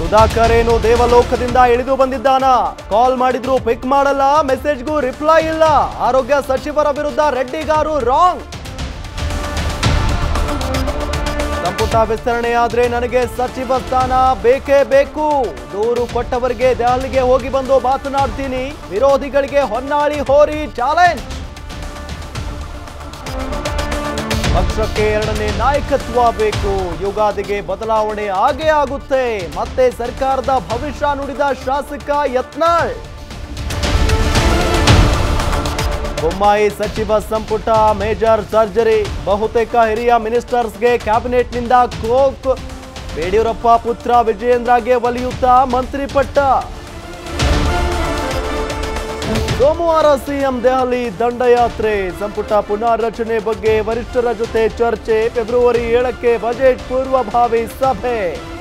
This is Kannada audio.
ಸುಧಾಕರ್ ಏನು ದೇವಲೋಕದಿಂದ ಇಳಿದು ಬಂದಿದ್ದಾನ ಕಾಲ್ ಮಾಡಿದ್ರು ಪಿಕ್ ಮಾಡಲ್ಲ ಮೆಸೇಜ್ಗೂ ರಿಪ್ಲೈ ಇಲ್ಲ ಆರೋಗ್ಯ ಸಚಿವರ ವಿರುದ್ಧ ರೆಡ್ಡಿಗಾರು ರಾಂಗ್ ಸಂಪುಟ ವಿಸ್ತರಣೆಯಾದ್ರೆ ನನಗೆ ಸಚಿವ ಸ್ಥಾನ ಬೇಕೇ ಬೇಕು ದೂರು ಕೊಟ್ಟವರಿಗೆ ದೆಹಲಿಗೆ ಹೋಗಿ ಬಂದು ಮಾತನಾಡ್ತೀನಿ ವಿರೋಧಿಗಳಿಗೆ ಹೊನ್ನಾಳಿ ಹೋರಿ ಚಾಲೆಂಜ್ ಪಕ್ಷಕ್ಕೆ ಎರಡನೇ ನಾಯಕತ್ವ ಬೇಕು ಯುಗಾದಿಗೆ ಬದಲಾವಣೆ ಆಗೇ ಆಗುತ್ತೆ ಮತ್ತೆ ಸರ್ಕಾರದ ಭವಿಷ್ಯ ನುಡಿದ ಶಾಸಕ ಯತ್ನಾಳ್ ಬೊಮ್ಮಾಯಿ ಸಚಿವ ಸಂಪುಟ ಮೇಜರ್ ಸರ್ಜರಿ ಬಹುತೇಕ ಹಿರಿಯ ಮಿನಿಸ್ಟರ್ಸ್ಗೆ ಕ್ಯಾಬಿನೆಟ್ನಿಂದ ಕೋಕ್ ಯಡಿಯೂರಪ್ಪ ಪುತ್ರ ವಿಜಯೇಂದ್ರಗೆ ಒಲಿಯುತ್ತಾ ಮಂತ್ರಿ ಪಟ್ಟ ಸೋಮವಾರ ಸಿಎಂ ದೆಹಲಿ ದಂಡಯಾತ್ರೆ ಸಂಪುಟ ಪುನಾರಚನೆ ಬಗ್ಗೆ ವರಿಷ್ಠರ ಜೊತೆ ಚರ್ಚೆ ಫೆಬ್ರವರಿ ಏಳಕ್ಕೆ ಬಜೆಟ್ ಪೂರ್ವಭಾವಿ ಸಭೆ